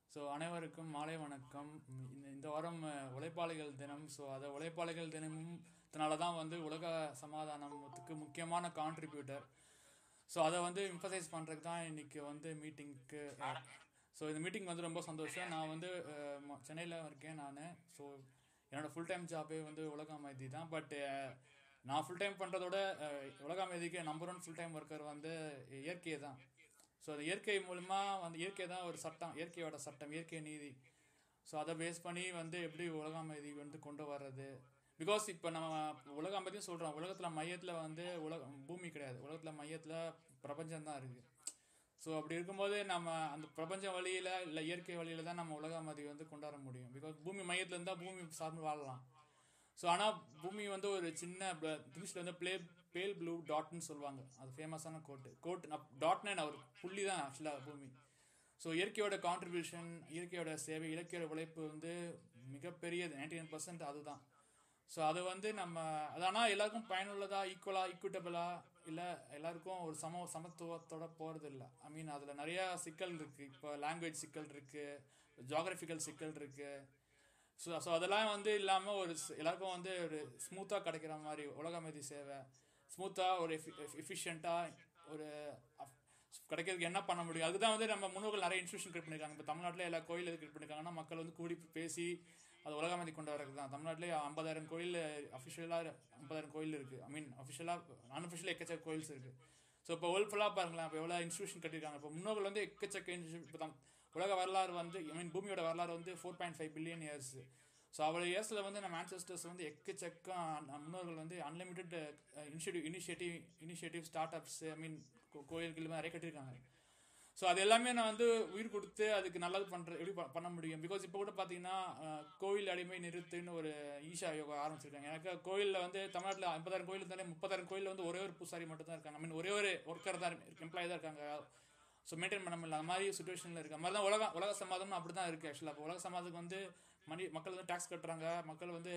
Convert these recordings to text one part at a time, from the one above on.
So அனைவருக்கும் மாலை வணக்கம் இந்த இந்த வாரம் அஹ், உழைப்பாளிகள் தினம் ஸோ அதை உழைப்பாளிகள் தினமும் இதனால தான் வந்து உலக சமாதானத்துக்கு முக்கியமான கான்ட்ரிபியூட்டர் ஸோ அதை வந்து எம்பசைஸ் பண்ணுறதுக்கு தான் இன்னைக்கு வந்து மீட்டிங்க்கு ஸோ இந்த மீட்டிங் வந்து ரொம்ப சந்தோஷம் நான் வந்து சென்னையில் இருக்கேன் நான் ஸோ என்னோடய ஃபுல் டைம் ஜாபே வந்து உலக அமைதி தான் பட் நான் ஃபுல் டைம் பண்ணுறதோட உலக அமைதிக்கு number one full time worker வந்து இயற்கை தான் ஸோ அந்த இயற்கை மூலமா வந்து இயற்கை தான் ஒரு சட்டம் இயற்கையோட சட்டம் இயற்கை நீதி ஸோ அதை பேஸ் பண்ணி வந்து எப்படி உலக அமைதி வந்து கொண்டு வர்றது பிகாஸ் இப்போ நம்ம உலக அமைதியும் சொல்கிறோம் உலகத்தில் மையத்தில் வந்து உலக பூமி கிடையாது உலகத்தில் மையத்தில் பிரபஞ்சம் தான் இருக்குது ஸோ அப்படி இருக்கும்போது நம்ம அந்த பிரபஞ்ச வழியில் இல்லை இயற்கை வழியில் தான் நம்ம உலக அமைதி வந்து கொண்டாட முடியும் பிகாஸ் பூமி மையத்தில் இருந்தால் பூமி சார்ந்து வாழலாம் ஸோ ஆனால் பூமி வந்து ஒரு சின்ன இங்கிலீஷில் வந்து ப்ளே பேல் ப்ளூ டாட்னு சொல்லுவாங்க அது ஃபேமஸான கோட்டு கோட் டாட்னே நான் ஒரு புள்ளி தான் ஆக்சுவலாக பூமி ஸோ இயற்கையோட கான்ட்ரிபியூஷன் இயற்கையோட சேவை இயற்கையோட உழைப்பு வந்து மிகப்பெரியது நைன்டி நைன் பர்சன்ட் அதுதான் ஸோ அது வந்து நம்ம அது ஆனால் எல்லாருக்கும் பயனுள்ளதா ஈக்குவலா ஈக்குவிட்டபிளா இல்லை எல்லாருக்கும் ஒரு சம சமத்துவத்தோட போகிறது இல்லை ஐ மீன் அதில் நிறையா சிக்கல் இருக்குது இப்போ லாங்குவேஜ் சிக்கல் இருக்குது ஜாகிரபிக்கல் சிக்கல் இருக்குது ஸோ ஸோ அதெல்லாம் வந்து இல்லாமல் ஒரு ஸ்- எல்லாருக்கும் வந்து ஒரு ஸ்மூத்தாக கிடைக்கிற மாதிரி உலக அமைதி சேவை ஸ்மூத்தாக ஒரு எஃபிஷியண்ட்டாக ஒரு அப்- கிடைக்கிறதுக்கு என்ன பண்ண முடியும் அதுதான் வந்து நம்ம முன்னோர்கள் நிறைய இன்ஸ்டியூஷன் கிரியேட் பண்ணியிருக்காங்க இப்போ தமிழ்நாட்டில் எல்லா கோயில் எது கிரியேட் பண்ணியிருக்காங்கன்னா மக்கள் வந்து கூடி பேசி அது உலக அமைதி கொண்டு வரது தான் தமிழ்நாட்டிலே ஐம்பதாயிரம் கோயில் அஃபிஷியலாக ஐம்பதாயிரம் கோயில் இருக்குது ஐ மீன் அஃபிஷியலாக அன்அஃபிஷியலாக எக்கச்சக்க கோயில்ஸ் இருக்குது ஸோ இப்போ வேர்ல்ட் ஃபுல்லாக பாருங்களேன் இப்போ எவ்வளோ இன்ஸ்டியூஷன் கட்டியிருக்காங்க இப்போ முன்னோர்கள் வந்து எக்கச்சக்க institution- இப்போ தம் உலக வரலாறு வந்து ஐ மீன் பூமியோட வரலாறு வந்து four point five billion years so அவ்வளோ இயர்ஸில் வந்து நம்ம ஆன்சஸ்டர்ஸ் வந்து எக்கச்சக்கம் நம்ம முன்னோர்கள் வந்து unlimited initiative initiative initiative startups I mean கோயில்கள் நிறைய கட்டியிருக்காங்க ஸோ அது எல்லாமே நான் வந்து உயிர் கொடுத்து அதுக்கு நல்லது பண்ணுற எப்படி ப- பண்ண முடியும் பிகாஸ் இப்போ கூட பார்த்தீங்கன்னா அஹ், கோவில் அடிமை நிறுத்துன்னு ஒரு ஈஷா யோகா ஆரம்பிச்சிருக்காங்க எனக்கு கோயிலில் வந்து தமிழ்நாட்டில் ஐம்பதாயிரம் கோயில் இருந்தாலே முப்பதாயிரம் கோயிலில் வந்து ஒரே ஒரு பூசாரி மட்டும் தான் இருக்காங்க ஐ மீன் ஒரே ஒரு ஒர்க்கர் தான் எம்ப்ளாயி தான் இருக்காங்க ஸோ மெயின்டைன் பண்ண முடியல அந்த மாதிரி சுச்சுவேஷனில் இருக்க மாதிரி தான் உலக உலக சமாதம் அப்படி தான் இருக்குது ஆக்சுவலாக இப்போ உலக சமாதத்துக்கு வந்து மணி மக்கள் வந்து டேக்ஸ் கட்டுறாங்க மக்கள் வந்து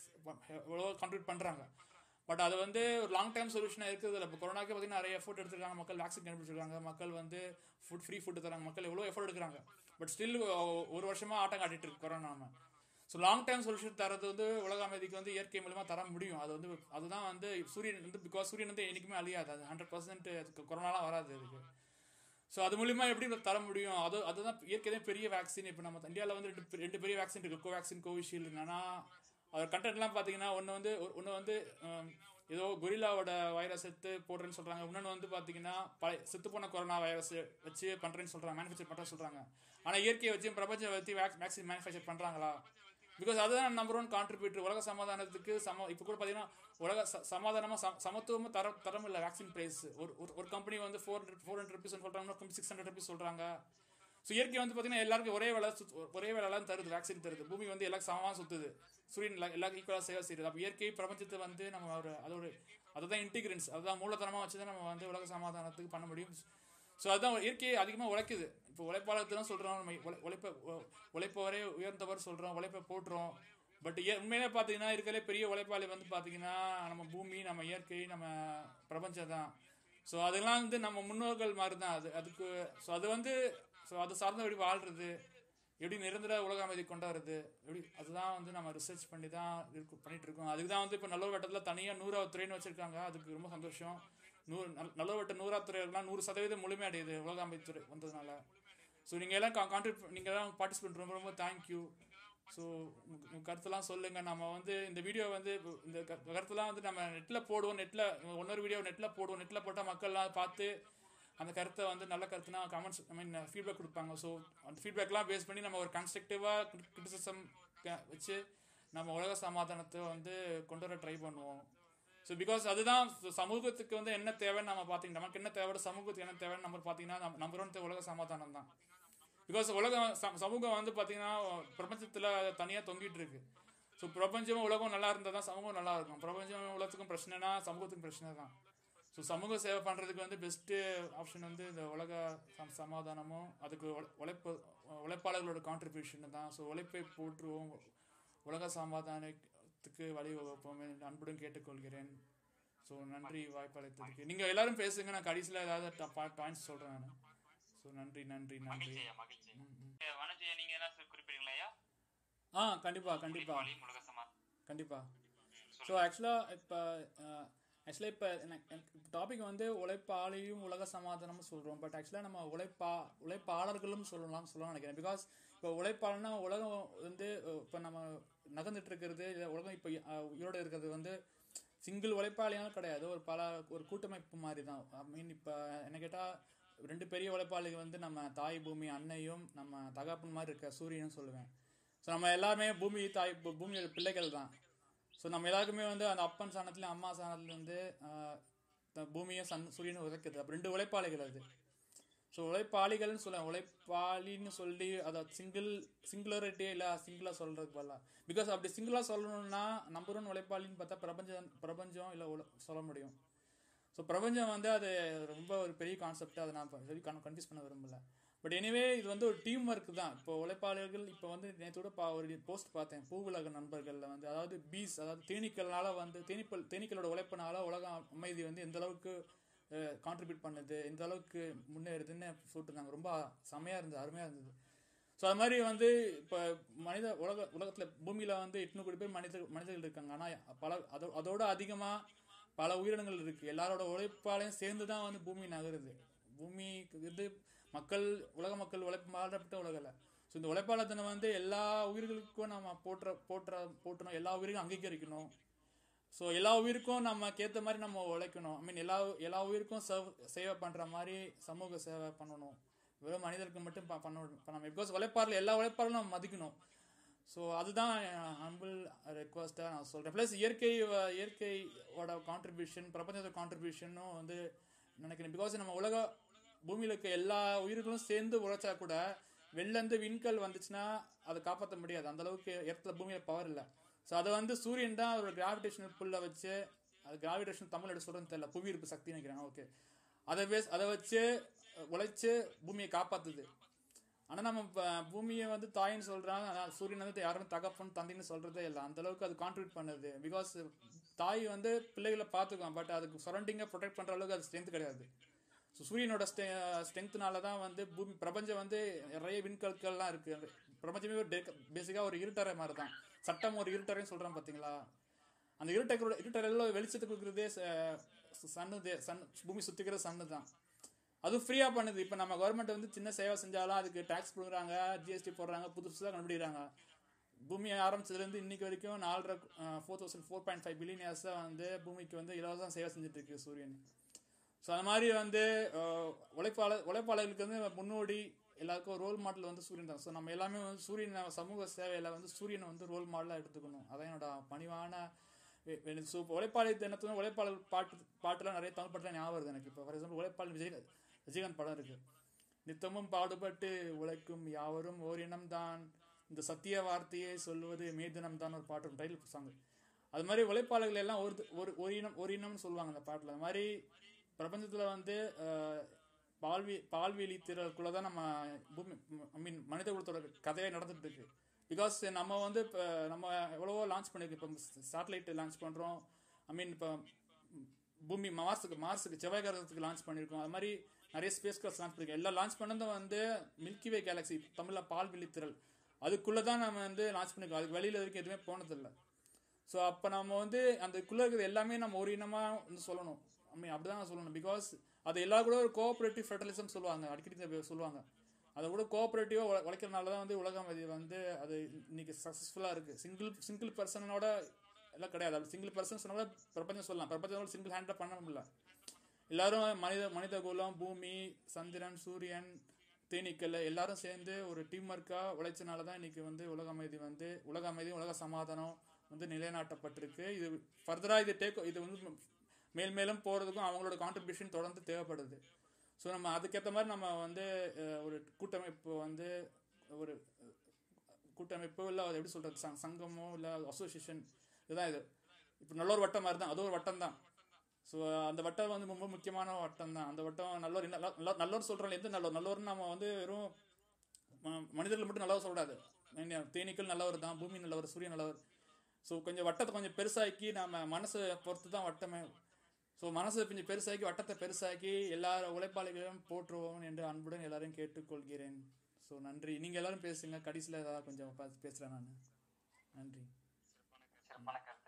எவ்வளோ கான்ட்ரிபியூட் பண்ணுறாங்க பட் அது வந்து ஒரு லாங் டைம் சொல்யூஷனாக இருக்குது இல்லை இப்போ கொரோனாக்கு பார்த்தீங்கன்னா நிறைய எஃபோர்ட் எடுத்துருக்காங்க மக்கள் வேக்சின் கண்டுபிடிச்சிருக்காங்க மக்கள் வந்து ஃபுட் ஃப்ரீ ஃபுட் தராங்க மக்கள் எவ்வளோ எஃபோர்ட் எடுக்கிறாங்க பட் ஸ்டில் ஒரு வருஷமா ஆட்டம் காட்டிட்டு இருக்கு கொரோனா நம்ம ஸோ லாங் டைம் சொல்யூஷன் தரது வந்து உலக அமைதிக்கு வந்து இயற்கை மூலமா தர முடியும் அது வந்து அதுதான் வந்து சூரியன் வந்து பிகாஸ் சூரியன் வந்து என்றைக்குமே அழியாது அது ஹண்ட்ரட் பர்சன்ட் கொரோனாலாம் வராது அதுக்கு ஸோ அது மூலியமா எப்படி தர முடியும் அது அதுதான் இயற்கை தான் பெரிய வேக்சின் இப்போ நம்ம இந்தியாவில் வந்து ரெண்டு பெ- ரெண்டு பெரிய வேக்சின் இருக்கு கோவேக்சின் கோவிஷீல்டு என்னன்னா அதோட கண்டென்ட்லாம் பார்த்தீங்கன்னா ஒன்று வந்து ஒன்று வந்து ஹம், ஏதோ கொரில்லாவோட வைரஸ் எடுத்து போடுறேன்னு சொல்றாங்க இன்னொன்று வந்து பார்த்தீங்கன்னா பழைய செத்து போன கொரோனா வைரஸ் வச்சு பண்றேன்னு சொல்றாங்க மேனுஃபேக்சர் பண்ணுறேன்னு சொல்றாங்க ஆனால் இயற்கையை வச்சு பிரபஞ்சம் வச்சு வேக்சின் மேனுஃபேக்சர் பண்றாங்களா பிகாஸ் அதுதான் நம்பர் ஒன் கான்ட்ரிபியூட்டர் உலக சமாதானத்துக்கு சம இப்போ கூட பார்த்தீங்கன்னா உலக ச- சமாதானமா சம சமத்துவமும் தர தரம் இல்லை வேக்சின் பிரைஸ் ஒரு ஒரு- ஒரு கம்பெனி வந்து four hundred four hundred rupees சொல்கிறாங்க சிக்ஸ் ஹண்ட்ரட் ருபீஸ் சொல்கிறாங்க ஸோ இயற்கை வந்து பார்த்தீங்கன்னா எல்லாருக்கும் ஒரே வேலை சுத் ஒரே வேலைலாம் தருது வேக்சின் தருது பூமி வந்து எல்லாரும் சமமாக சுத்துது சூரியன் எல்லா- எல்லாருக்கும் ஈக்குவலாக சேவை செய்யுது அப்போ இயற்கை பிரபஞ்சத்தை வந்து நம்ம ஒரு அதோட அதுதான் இன்டிகிரன்ஸ் அதுதான் மூலதனமாக வச்சு தான் நம்ம வந்து உலக சமாதானத்துக்கு பண்ண முடியும் ஸோ அதுதான் இயற்கையை அதிகமாக உழைக்குது இப்போ உழைப்பாளர் தான் சொல்கிறோம் நம்ம உழை- உழைப்ப உ- உழைப்பவரே உயர்ந்தவர் சொல்கிறோம் உழைப்பை போட்டுறோம் பட் உண்மையிலே பார்த்தீங்கன்னா இருக்கிற பெரிய உழைப்பாளி வந்து பார்த்தீங்கன்னா நம்ம பூமி நம்ம இயற்கை நம்ம பிரபஞ்சம் தான் ஸோ அதெல்லாம் வந்து நம்ம முன்னோர்கள் மாதிரி தான் அது அதுக்கு ஸோ அது வந்து ஸோ அது சார்ந்த எப்படி வாழ்றது எப்படி நிரந்தர உலக அமைதி கொண்டாடுறது எப்படி அதுதான் வந்து நம்ம ரிசர்ச் பண்ணி தான் இருக்கு பண்ணிட்டு இருக்கோம் அதுக்கு தான் வந்து இப்போ நல்லூர் வட்டத்தில் தனியாக நூறாவது துறைன்னு வச்சிருக்காங்க அதுக்கு ரொம்ப சந்தோஷம் நூறு நல்- நல்லூர் வட்ட நூறாவது துறையெல்லாம் நூறு சதவீதம் முழுமையடையுது உலக அமைதி துறை வந்ததுனால ஸோ நீங்கள் எல்லாம் கான்ட்ரிபியூட் நீங்கள் எல்லாம் பார்ட்டிசிபேட் ரொம்ப ரொம்ப தேங்க்யூ ஸோ உங்கள் கருத்தெல்லாம் சொல்லுங்கள் நம்ம வந்து இந்த வீடியோ வந்து இப்போ இந்த கரு- கருத்தெல்லாம் வந்து நம்ம நெட்டில் போடுவோம் நெட்டில் இன்னொரு வீடியோ நெட்டில் போடுவோம் நெட்டில் போட்டால் மக்கள்லாம் பார்த்து அந்த கருத்தை வந்து நல்ல கருத்துனா கமெண்ட்ஸ் ஐ மீன் ஃபீட்பேக் கொடுப்பாங்க ஸோ அந்த ஃபீட்பேக்லாம் பேஸ் பண்ணி நம்ம ஒரு கன்ஸ்ட்ரக்டிவாக கிரிட்டிசிசம் வச்சு நம்ம உலக சமாதானத்தை வந்து கொண்டு வர ட்ரை பண்ணுவோம் ஸோ பிகாஸ் அதுதான் ச- சமூகத்துக்கு வந்து என்ன தேவைன்னு நம்ம பார்த்தீங்கன்னா நமக்கு என்ன தேவை சமூகத்துக்கு என்ன தேவைன்னு நம்ம பார்த்தீங்கன்னா நம்பர் ஒன் உலக சமாதானம் தான் பிகாஸ் உலகம் ச- சமூகம் வந்து பார்த்தீங்கன்னா பிரபஞ்சத்தில் தனியாக தொங்கிட்டு இருக்கு ஸோ பிரபஞ்சமும் உலகம் நல்லா இருந்தால் தான் சமூகம் நல்லா இருக்கும் பிரபஞ்சம் உலகத்துக்கும் பிரச்சனைனா சமூகத்துக்கும் பிரச்சனை தான் ஸோ சமூக சேவை பண்ணுறதுக்கு வந்து பெஸ்ட்டு ஆப்ஷன் வந்து இந்த உலக சம் சமாதானமும் அதுக்கு உழை- உழைப்பு உழைப்பாளர்களோட கான்ட்ரிபியூஷன் தான் ஸோ உழைப்பை போற்றுவோம் உலக சமாதானத்துக்கு வழிவகுப்போம் என்று அன்புடன் கேட்டுக்கொள்கிறேன் ஸோ நன்றி வாய்ப்பளித்ததுக்கு நீங்கள் எல்லாரும் பேசுங்க நான் கடைசியில் ஏதாவது பாயிண்ட்ஸ் சொல்கிறேன் நான் ஸோ நன்றி நன்றி நன்றி மகிழ்ச்சி ஐயா, மகிழ்ச்சி ம், ம். வனஜ பத்தி நீங்க என்ன சொல் குறிப்பிடுங்களா ஐயா ஆ கண்டிப்பா கண்டிப்பா உழைப்பாளி உலக சமா கண்டிப்பா ஸோ ஆக்சுவலாக இப்போ ஆக்சுவலாக இப்போ எனக்கு டாபிக் வந்து உழைப்பாளியும் உலக சமாதானமும் சொல்கிறோம் பட் ஆக்சுவலாக நம்ம உழைப்பா உழைப்பாளர்களும் சொல்லலாம் சொல்லலாம் நினைக்கிறேன் பிகாஸ் இப்போ உழைப்பாளர்னா உலகம் வந்து இப்போ நம்ம நகர்ந்துட்டு இருக்கிறது இல்லை உலகம் இப்போ உயிரோடு இருக்கிறது வந்து சிங்கிள் உழைப்பாளியாலும் கிடையாது ஒரு பல ஒரு கூட்டமைப்பு மாதிரி தான் ஐ மீன் இப்போ என்ன கேட்டால் ரெண்டு பெரிய உழைப்பாளிகள் வந்து நம்ம தாய் பூமி அன்னையும் நம்ம தகப்பன் மாதிரி இருக்க சூரியனும் சொல்லுவேன் ஸோ நம்ம எல்லாருமே பூமி தாய் பூ- பூமியோட பிள்ளைகள் தான் ஸோ நம்ம எல்லாருக்குமே வந்து அந்த அப்பன் சாணத்துலேயும் அம்மா சாணத்துலேருந்து பூமியும் சன் சூரியனும் உதைக்குது அப்போ ரெண்டு உழைப்பாளிகள் அது ஸோ உழைப்பாளிகள்னு சொல்ல உழைப்பாளின்னு சொல்லி அதை சிங்கிள் சிங்குலரிட்டியே இல்லை சிங்கிளாக சொல்கிறதுக்கு பதிலாக பிகாஸ் அப்படி சிங்கிளாக சொல்லணும்னா நம்பர் ஒன் உழைப்பாளின்னு பார்த்தா பிரபஞ்சம் பிரபஞ்சம் இல்லை உல சொல்ல முடியும் ஸோ பிரபஞ்சம் வந்து அது ரொம்ப ஒரு பெரிய கான்செப்ட் அதை நான் சொல்லி கன்ஃபியூஸ் பண்ண விரும்பல பட் எனிவே இது வந்து ஒரு டீம் ஒர்க் தான் இப்போ உழைப்பாளர்கள் இப்போ வந்து நேற்றோட பா ஒரு போஸ்ட் பார்த்தேன் பூவுலக நண்பர்களில் வந்து அதாவது பீஸ் அதாவது தேனீக்கள்னால வந்து தேனீக்கள் தேனீக்களோட உழைப்பினால உலக அமைதி வந்து எந்த அளவுக்கு கான்ட்ரிபியூட் பண்ணுது எந்த அளவுக்கு முன்னேறுதுன்னு சொல்லிட்டுருந்தாங்க ரொம்ப செமையாக இருந்தது அருமையாக இருந்தது ஸோ அது மாதிரி வந்து இப்போ மனித உலக உலகத்தில் பூமியில் வந்து எட்நூறு கோடி பேர் மனித மனிதர்கள் இருக்காங்க ஆனால் பல அதோ அதோட அதிகமாக பல உயிரினங்கள் இருக்குது எல்லாரோட உழைப்பாலையும் சேர்ந்து தான் வந்து பூமி நகருது பூமி இது மக்கள் உலக மக்கள் உழைப்பு மாறப்பட்ட உலகில் ஸோ இந்த உழைப்பாளர் தினம் வந்து எல்லா உயிர்களுக்கும் நம்ம போற்ற போற்ற போற்றணும் எல்லா உயிரையும் அங்கீகரிக்கணும் ஸோ எல்லா உயிருக்கும் நமக்கு ஏற்ற மாதிரி நம்ம உழைக்கணும் ஐ மீன் எல்லா எல்லா உயிருக்கும் சர்வ் சேவை பண்ணுற மாதிரி சமூக சேவை பண்ணணும் வெறும் மனிதருக்கு மட்டும் ப- பண்ண பண்ணாமல் பிகாஸ் உழைப்பாளர் எல்லா உழைப்பாளரும் நம்ம மதிக்கணும் ஸோ அதுதான் ஹம்பிள் ரெக்வஸ்ட்டாக நான் சொல்கிறேன் ப்ளஸ் இயற்கை வ- இயற்கையோட கான்ட்ரிபியூஷன் பிரபஞ்சத்தோட கான்ட்ரிபியூஷனும் வந்து நினைக்கிறேன் பிகாஸ் நம்ம உலக பூமியில் இருக்க எல்லா உயிர்களும் சேர்ந்து உழைச்சா கூட வெளிலேருந்து விண்கல் வந்துச்சுன்னா அதை காப்பாற்ற முடியாது அந்த அளவுக்கு இடத்துல பூமியில் பவர் இல்லை ஸோ அதை வந்து சூரியன் தான் ஒரு கிராவிடேஷனல் புல்லை வச்சு அது கிராவிடேஷன் தமிழ் எடுத்து சொல்கிறேன்னு தெரியல புவி ஈர்ப்பு சக்தி நினைக்கிறேன் ஓகே அதை பேஸ் அதை வச்சு உழைச்சு பூமியை காப்பாற்றுது ஆனால் நம்ம இப்போ பூமியை வந்து தாயின்னு சொல்கிறாங்க ஆனால் சூரியன் வந்து யாருமே தகப்பன் தந்தைன்னு சொல்கிறதே இல்லை அந்த அளவுக்கு அது கான்ட்ரிபியூட் பண்ணுது பிகாஸ் தாய் வந்து பிள்ளைகளை பார்த்துக்குவான் பட் அதுக்கு சரௌண்டிங்கை ப்ரொடெக்ட் பண்ணுற அளவுக்கு அது ஸ்ட்ரென்த் கிடையாது ஸோ சூரியனோட ஸ்டெ ஸ்ட்ரென்த்னால தான் வந்து பூமி பிரபஞ்சம் வந்து நிறைய விண்கற்கள்லாம் இருக்குது பிரபஞ்சமே ஒரு பேசிக்காக ஒரு இருட்டறை மாதிரி தான் சட்டம் ஒரு இருட்டறைன்னு சொல்கிறோம் பார்த்தீங்களா அந்த இருட்டரோட இருட்டறையில் வெளிச்சத்தை கொடுக்குறதே சன்னு சன் பூமி சுற்றிக்கிற சன்னு தான் அதுவும் ஃப்ரீயாக பண்ணுது இப்போ நம்ம கவர்மெண்ட் வந்து சின்ன சேவை செஞ்சாலும் அதுக்கு டேக்ஸ் கொடுக்குறாங்க ஜிஎஸ்டி போடுறாங்க புதுசு புதுசாக கண்டுபிடிக்கிறாங்க பூமி ஆரம்பிச்சதுலேருந்து இன்னைக்கு வரைக்கும் நாலரை four thousand four point five billion இயர்ஸாக வந்து பூமிக்கு வந்து இலவசம் சேவை செஞ்சுட்டு இருக்கு சூரியன் ஸோ அந்த மாதிரி வந்து அஹ், உழைப்பாளர் உழைப்பாளர்களுக்கு வந்து முன்னோடி எல்லாருக்கும் ரோல் மாடல் வந்து சூரியன் தான் ஸோ நம்ம எல்லாமே வந்து சூரியன் சமூக சேவையில் வந்து சூரியனை வந்து ரோல் மாடலாக எடுத்துக்கணும் அதான் என்னோட பணிவான வே- வேண்டுதல். ஸோ உழைப்பாளி தினத்துல உழைப்பாளர் பாட்டு பாட்டுலாம் நிறைய தமிழ் பாட்டுலாம் ஞாபகம் வருது எனக்கு இப்போ ஃபார் எக்ஸாம்பிள் உழைப்பாளர் விஜய் விஜயகாந்த் படம் இருக்கு நித்தமும் பாடுபட்டு உழைக்கும் யாவரும் ஓரினம் தான் இந்த சத்திய வார்த்தையை சொல்வது மேதினம் தான் ஒரு பாட்டு டைட்டில் சாங் அது மாதிரி உழைப்பாளர்கள் எல்லாம் ஒரு ஒரு ஒரு இனம் ஒரு இனம்னு சொல்லுவாங்க அந்த பாட்டில் அது மாதிரி பிரபஞ்சத்தில் வந்து அஹ், பால்வி பால்வெளி திறக்குள்ள தான் நம்ம பூமி ஐ மீன் மனித குலத்தோட கதையே நடந்துட்டு இருக்கு பிகாஸ் நம்ம வந்து இப்போ நம்ம எவ்வளவோ லான்ச் பண்ணியிருக்கோம் இப்போ சேட்டலைட் லான்ச் பண்ணுறோம் ஐ மீன் இப்போ பூமி மார்ஸுக்கு மார்ஸுக்கு செவ்வாய் கிரகத்துக்கு லான்ச் பண்ணியிருக்கோம் அது மாதிரி நிறைய ஸ்பேஸ் கிராஃப்ட் லான்ச் பண்ணிருக்கோம் எல்லாம் லான்ச் பண்ணதும் வந்து மில்கி வே கேலக்ஸி தமிழில் பால் விழித்திரல் அதுக்குள்ளே தான் நம்ம வந்து லான்ச் பண்ணிருக்கோம் அதுக்கு வெளியில் வரைக்கும் எதுவுமே போனதில்லை ஸோ அப்போ நம்ம வந்து அதுக்குள்ளே இருக்கிறது எல்லாமே நம்ம ஒரு இனமாக வந்து சொல்லணும் ஐ மீன் அப்படி தான் சொல்லணும் பிகாஸ் அது எல்லா கூட ஒரு கோஆப்ரேட்டிவ் ஃபெடரலிசம் சொல்லுவாங்க அடிக்கடி இதை சொல்லுவாங்க அதை கூட கோஆப்ரேட்டிவாக உழைக்கிறனால தான் வந்து உலகம் இது வந்து அது இன்னைக்கு சக்ஸஸ்ஃபுல்லாக இருக்குது சிங்கிள் சிங்கிள் பர்சனோட எல்லாம் கிடையாது அப்படி சிங்கிள் பர்சன் சொன்னா கூட பிரபஞ்சம் சொல்லலாம் பிரபஞ்சத்தோட சிங்கிள் ஹேண்டில் பண்ண முடியல எல்லாரும் மனித மனித குலம் பூமி சந்திரன் சூரியன் தேனீக்கள் எல்லாரும் சேர்ந்து ஒரு டீம் ஒர்க்காக உழைச்சனால தான் இன்னைக்கு வந்து உலக அமைதி வந்து உலக அமைதி உலக சமாதானம் வந்து நிலைநாட்டப்பட்டிருக்கு இது ஃபர்தராக இது டேக் இது வந்து மேல் மேலும் போகிறதுக்கும் அவங்களோட கான்ட்ரிபியூஷன் தொடர்ந்து தேவைப்படுது ஸோ நம்ம அதுக்கேற்ற மாதிரி நம்ம வந்து அஹ், ஒரு கூட்டமைப்பு வந்து ஒரு அஹ், கூட்டமைப்போ இல்லை அது எப்படி சொல்கிறது சங் சங்கமோ இல்லை அசோசியேஷன் இதுதான் இது இப்போ நல்ல ஒரு வட்டம் மாதிரி தான் அது ஒரு வட்டம் தான் ஸோ அந்த வட்டம் வந்து ரொம்ப முக்கியமான வட்டம் தான் அந்த வட்டம் நல்லோர் என்ன- நல்ல நல்லோர் சொல்கிறோம் எந்த நல்லோர் நல்லோர்னு நம்ம வந்து வெறும் ம- மனிதர்கள் மட்டும் நல்லவர் சொல்லக்கூடாது என்ன, தேனீக்கள் நல்லவர் தான் பூமி நல்லவர் சூரியன் நல்லவர் ஸோ கொஞ்சம் வட்டத்தை கொஞ்சம் பெருசாக்கி நம்ம மனசை பொறுத்து தான் வட்டமே ஸோ மனசை கொஞ்சம் பெருசாக்கி வட்டத்தை பெருசாக்கி எல்லா உழைப்பாளிகளையும் போற்றுவோம் என்று அன்புடன் எல்லாரையும் கேட்டுக்கொள்கிறேன் ஸோ ஸோ நன்றி நீங்கள் எல்லாரும் பேசுங்க கடைசியில் ஏதாவது கொஞ்சம் பா- பேசுறேன் நான் நன்றி சிறப்பான கருத்து